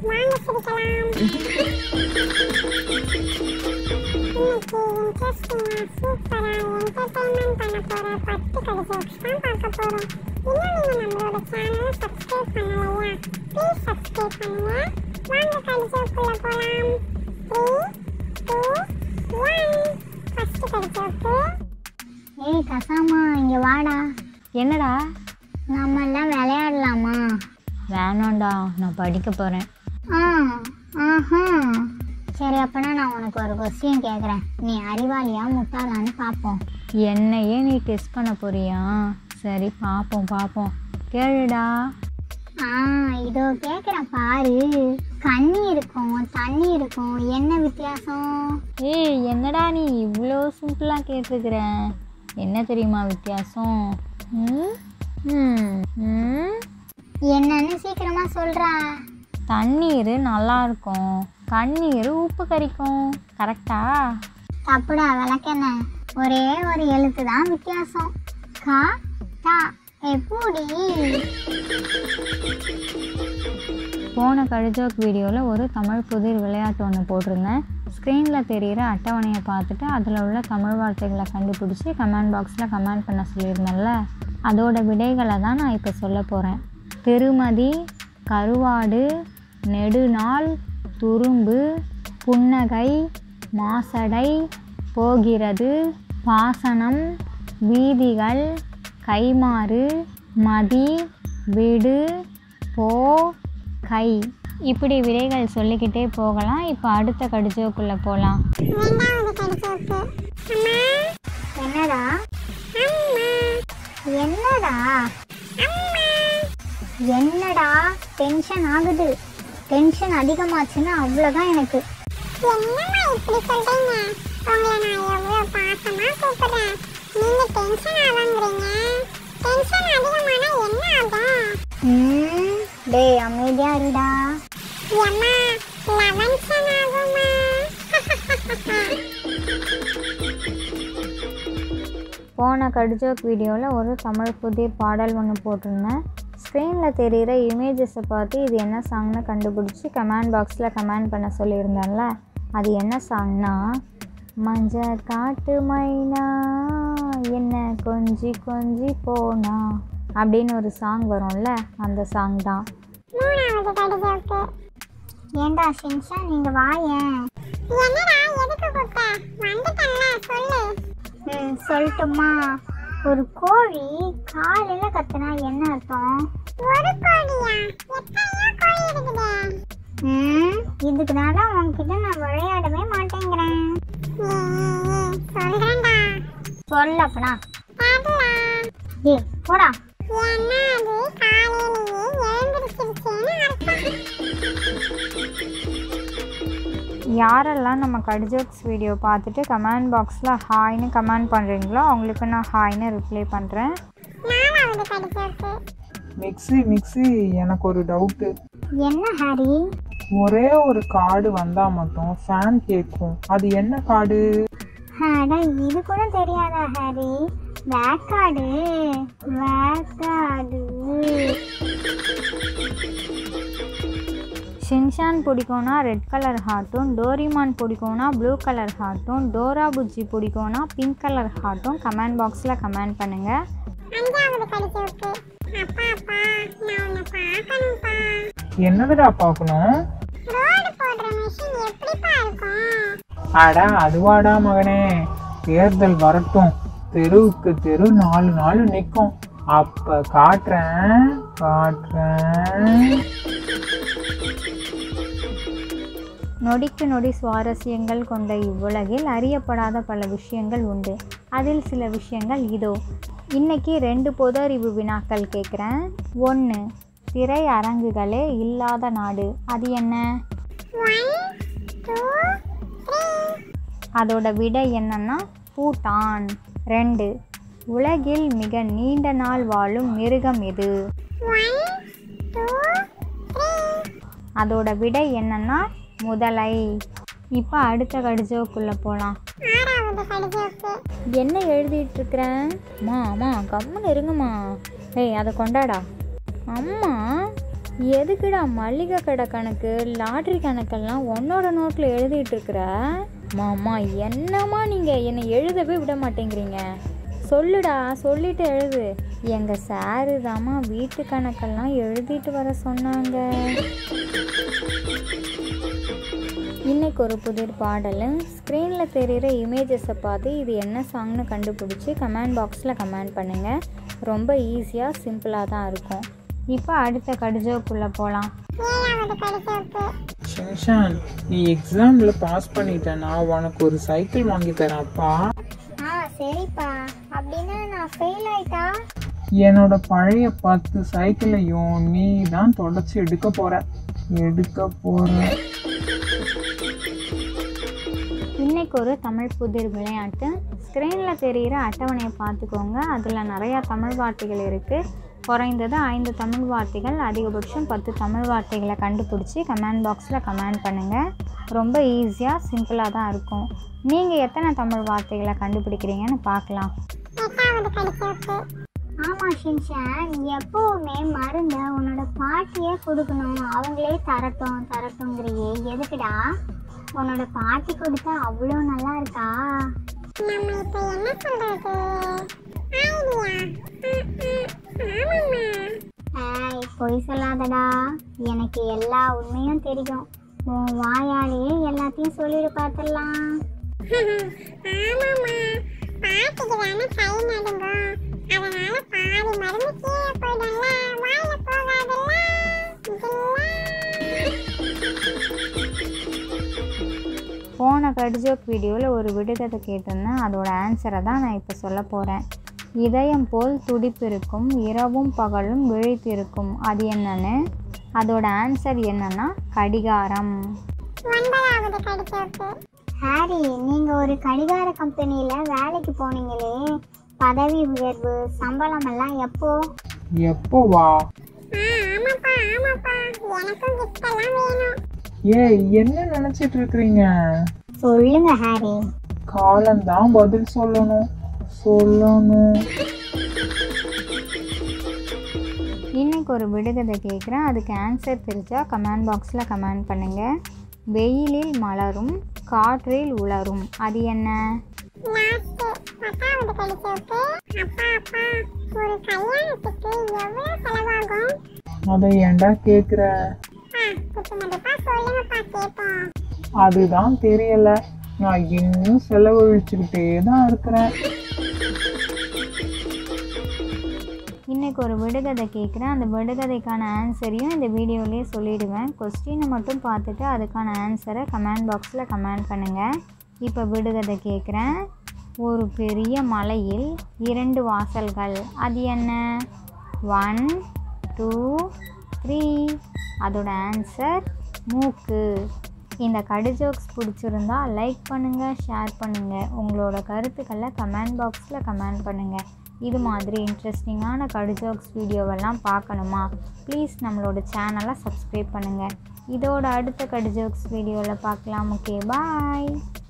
வாங்க சிரிக்கலாம் இன்னைக்கு இன்ட்ரெஸ்டிங்கா சூப்பரா என்டர்டைன்மெண்ட் பண்ண போற பத்து கதை ஜோக்ஸ் தான் பார்க்க போறோம் இன்னும் நீங்க நம்மளோட சேனலை சப்ஸ்கிரைப் பண்ணலையா ப்ளீஸ் சப்ஸ்கிரைப் பண்ணுங்க வாங்க கதை ஜோக்குள்ள போலாம் த்ரீ டூ ஒன் ஃபர்ஸ்ட் கதை ஜோக்கு ஏய் கசாமா இங்கே வாடா என்னடா நம்ம எல்லாம் விளையாடலாமா வேணாம்டா நான் படிக்க போகிறேன் ஆ ஆஹா சரி அப்பனா நான் உனக்கு ஒரு கொஸ்டின் கேட்குறேன் நீ அறிவாளியா முட்டாளான்னு பார்ப்போம் என்னையே நீ டெஸ்ட் பண்ண போறியா சரி பார்ப்போம் பார்ப்போம் கேளுடா ஆ இதோ கேட்குறேன் பாரு கண்ணி இருக்கும் தண்ணி இருக்கும் என்ன வித்தியாசம் ஏய் என்னடா நீ இவ்வளோ சிம்பிளாக கேட்டிருக்கிற என்ன தெரியுமா வித்தியாசம் ம்? ம், ம். என்னன்னு சீக்கிரமா சொல்றா தண்ணீர் நல்லா இருக்கும் கண்ணீர் உப்பு கரிக்கும் கரெக்டா தப்புடா விளக்கென்ன ஒரே ஒரு எழுத்து தான் வித்தியாசம் கா தா எப்படி போன கழுஜோக் வீடியோவில் ஒரு தமிழ் புதிர் விளையாட்டு ஒன்று போட்டிருந்தேன் ஸ்க்ரீனில் தெரிகிற அட்டவணையை பார்த்துட்டு அதில் உள்ள தமிழ் வார்த்தைகளை கண்டுபிடிச்சி கமெண்ட் பாக்ஸில் கமெண்ட் பண்ண சொல்லியிருந்தேன்ல அதோட விடைகளை தான் நான் இப்போ சொல்ல போகிறேன் திருமதி கருவாடு நெடுநாள் துரும்பு புன்னகை மாசடை போகிறது பாசனம் வீதிகள் கைமாறு மதி விடு போ கை இப்படி விடைகள் சொல்லிக்கிட்டே போகலாம் இப்போ அடுத்த கடிஜோக்குள்ளே போகலாம் ரெண்டாவது கதை ஜோக்கு அம்மா என்னடா அம்மா என்னடா அம்மா என்னடா டென்ஷன் ஆகுது டென்ஷன் அதிகமாச்சுன்னா அவ்வளோதான் எனக்கு என்னம்மா இப்படி சொல்றீங்க உங்களை நான் எவ்வளவு பாசமா கூப்பிடுறேன் நீங்க டென்ஷன் ஆகாங்கிறீங்க டென்ஷன் அதிகமானா என்ன ஆகும் ம், டேய் அமைதியா இருடா எம்மா லெவன்ஷன் ஆகுமா போன கடிஜோக் வீடியோவில் ஒரு தமிழ் புதிர் பாடல் ஒன்று போட்டிருந்தேன் ஸ்க்ரீனில் தெரிகிற இமேஜஸை பார்த்து இது என்ன சாங்னு கண்டுபிடிச்சி கமெண்ட் பாக்ஸில் கமெண்ட் பண்ண சொல்லியிருந்தேன்ல அது என்ன சாங்னா மஞ்ச காட்டு மைனா என்ன கொஞ்சி கொஞ்சி போனா அப்படின்னு ஒரு சாங் வரும்ல அந்த சாங் தான் மூணாவது கதை ஜோக்கு ஏண்டா சின்சா நீங்க வாயேன் என்னடா எதுக்கு கூப்பிட்ட வந்துட்டேன்ல சொல்லு ம் சொல்லட்டுமா ஒரு கோழி காலையில கத்துனா என்ன அர்த்தம் ஒரு கோழியா எத்தனையோ கோழி இருக்குது ம் இதுக்குனால உன்கிட்ட நான் விளையாடவே மாட்டேங்கிறேன் சொல்றேன்டா சொல்ல அப்பனா தெரியல ஏய் போடா ஏன்னா அது காலையிலேயே எழுந்திருச்சிருச்சேன்னு அர்த்தம் யாரெல்லாம் நம்ம கடிஜோக்ஸ் வீடியோ பார்த்துட்டு கமெண்ட் பாக்ஸில் ஹாய்னு கமெண்ட் பண்ணுறீங்களோ அவங்களுக்கு நான் ஹாய்னு ரிப்ளை பண்ணுறேன் நாலாவது கடிதத்து மிக்ஸி மிக்ஸி எனக்கு ஒரு டவுட்டு என்ன ஹாரி ஒரே ஒரு கார்டு வந்தா மட்டும் ஃபேன் கேட்கும் அது என்ன கார்டு அட இது கூட தெரியாதா ஹாரி வேக்காடு வேக்காடு ஷின்ஷான் பிடிக்கும்னா ரெட் கலர் ஹார்ட்டும் டோரிமான் பிடிக்கும்னா ப்ளூ கலர் ஹார்ட்டும் டோரா புஜ்ஜி பிடிக்கும்னா பிங்க் கலர் ஹார்ட்டும் கமெண்ட் பாக்ஸில் கமெண்ட் பண்ணுங்கள் அஞ்சாவது கடிதத்து அப்பா அப்பா நான் உன்னை பார்க்கணும்ப்பா என்னதுடா பார்க்கணும் ரோடு போடுற மிஷின் எப்படிப்பா இருக்கும் அட அதுவாடா மகனே தேர்தல் வரட்டும் தெருவுக்கு தெரு நாலு நாள் நிற்கும் அப்ப காட்டுறேன் காட்டுறேன் நொடிக்கு நொடி சுவாரஸ்யங்கள் கொண்ட இவ்வுலகில் அறியப்படாத பல விஷயங்கள் உண்டு அதில் சில விஷயங்கள் இதோ இன்னைக்கு ரெண்டு பொது அறிவு வினாக்கள் கேட்குறேன் ஒன்று திரை அரங்குகளே இல்லாத நாடு அது என்ன ஒன் டூ த்ரீ அதோட விடை என்னன்னா பூட்டான் ரெண்டு உலகில் மிக நீண்ட நாள் வாழும் மிருகம் எது ஒன் டூ த்ரீ அதோட விடை என்னன்னா முதலை இப்போ அடுத்த கடிஜோக்குள்ளே போகலாம் ஆறாவது கடிதத்து என்ன எழுதிட்டு இருக்கிறேன் அம்மா அம்மா கம்முன்னு இருங்கம்மா ஏய் அதை கொண்டாடா அம்மா எதுக்குடா மளிகை கடை கணக்கு லாட்ரி கணக்கெல்லாம் உன்னோட நோட்டில் எழுதிட்டு இருக்கிற மாமா என்னம்மா நீங்கள் என்னை எழுதவே விட மாட்டேங்கிறீங்க சொல்லுடா சொல்லிட்டு எழுது எங்கள் சாரு தாம்மா வீட்டு கணக்கெல்லாம் எழுதிட்டு வர சொன்னாங்க இன்னைக்கு ஒரு புதிர் பாடல் ஸ்க்ரீனில் தெரிகிற இமேஜஸை பார்த்து இது என்ன சாங்னு கண்டுபிடிச்சி கமெண்ட் பாக்ஸில் கமெண்ட் பண்ணுங்கள் ரொம்ப ஈஸியாக சிம்பிளாக தான் இருக்கும் இப்போ அடுத்த கடிஜோக்குள்ளே போகலாம் ஏழாவது கடிதப்பு ஷின்ஷான் நீ எக்ஸாம்ல பாஸ் பண்ணிட்டேன்னா உனக்கு ஒரு சைக்கிள் வாங்கி தரேன்ப்பா ஆ சரிப்பா அப்படின்னா நான் ஃபெயில் ஆயிட்டா என்னோட பழைய பத்து சைக்கிளையும் நீ தான் தொடச்சி எடுக்க போற எடுக்க போற இன்னைக்கு ஒரு தமிழ் புதிர் விளையாட்டு ஸ்க்ரீனில் தெரிகிற அட்டவணையை பார்த்துக்கோங்க அதில் நிறையா தமிழ் வார்த்தைகள் இருக்குது குறைந்தது ஐந்து தமிழ் வார்த்தைகள் அதிகபட்சம் பத்து தமிழ் வார்த்தைகளை கண்டுபிடிச்சி கமெண்ட் பாக்ஸில் கமெண்ட் பண்ணுங்கள் ரொம்ப ஈஸியாக சிம்பிளாக தான் இருக்கும் நீங்கள் எத்தனை தமிழ் வார்த்தைகளை கண்டுபிடிக்கிறீங்கன்னு பார்க்கலாம் எட்டாவது கடிதப்பு ஆமாம் ஷின்ஷான் எப்போவுமே மருந்தை உன்னோட பாட்டியே கொடுக்கணும் அவங்களே தரட்டும் தரட்டுங்கிறியே எதுக்குடா உன்னோட பாட்டி கொடுத்தா அவ்வளோ நல்லா இருக்கா நம்ம இப்ப என்ன சொல்றது ஐடியா ஆமாம்மா ஏய் பொய் சொல்லாதடா எனக்கு எல்லா உண்மையும் தெரியும் உன் வாயாலேயே எல்லாத்தையும் சொல்லிடு பார்த்துடலாம் ஆமாம்மா பாட்டிக்கு தானே கை நடுங்க அதனால பாதி மருந்து கீழே போயிடும்ல வாயில போகாதுல்ல போன கடிஜோக் வீடியோவில் ஒரு விடுகதை கேட்டிருந்தேன் அதோட ஆன்சரை தான் நான் இப்போ சொல்ல போகிறேன் இதயம் போல் துடிப்பு இருக்கும் இரவும் பகலும் விழித்திருக்கும் அது என்னன்னு அதோட ஆன்சர் என்னன்னா கடிகாரம் ஒன்பதாவது கடிதப்பு ஹாரி நீங்கள் ஒரு கடிகார கம்பெனியில் வேலைக்கு போனீங்களே பதவி உயர்வு சம்பளம் எல்லாம் எப்போ எப்போ வா ஆ ஆமாப்பா ஆமாப்பா எனக்கும் gift எல்லாம் வேணும் ஏய் என்ன நினைச்சிட்டு இருக்கிறீங்க சொல்லுங்க ஹாரி காலம்தான் பதில் சொல்லணும் சொல்லணும் இன்னைக்கு ஒரு விடுகதை கேட்குறேன் அதுக்கு ஆன்சர் தெரிஞ்சால் கமெண்ட் பாக்ஸில் கமெண்ட் பண்ணுங்கள் வெயிலில் மலரும் காற்றில் உலரும் அது என்ன லாஸ்ட் பத்தாவது கடிதப்பு அப்பா அப்பா ஒரு கல்யாணத்துக்கு எவ்வளவு செலவாகும் அதை ஏன்டா கேக்குற ஆ குத்து மதிப்பா சொல்லுங்கப்பா கேட்போம் அதுதான் தெரியல நான் இன்னும் செலவழிச்சுக்கிட்டே தான் இருக்கிறேன் இன்னைக்கு ஒரு விடுகதை கேட்குறேன் அந்த விடுகதைக்கான ஆன்சரையும் இந்த வீடியோலேயே சொல்லிடுவேன் கொஸ்டினை மட்டும் பார்த்துட்டு அதுக்கான ஆன்சரை கமெண்ட் பாக்ஸில் கமெண்ட் பண்ணுங்கள் இப்போ விடுகதை கேட்குறேன் ஒரு பெரிய மலையில் இரண்டு வாசல்கள் அது என்ன ஒன் டூ த்ரீ அதோட ஆன்சர் மூக்கு இந்த கடு ஜோக்ஸ் பிடிச்சிருந்தா லைக் பண்ணுங்கள் ஷேர் பண்ணுங்கள் உங்களோட கருத்துக்களை கமெண்ட் பாக்ஸில் கமெண்ட் பண்ணுங்கள் இது மாதிரி இன்ட்ரெஸ்டிங்கான கடு ஜோக்ஸ் வீடியோவெல்லாம் பார்க்கணுமா ப்ளீஸ் நம்மளோட சேனலை சப்ஸ்கிரைப் பண்ணுங்கள் இதோட அடுத்த கடு ஜோக்ஸ் வீடியோவில் பார்க்கலாம் ஓகே பாய்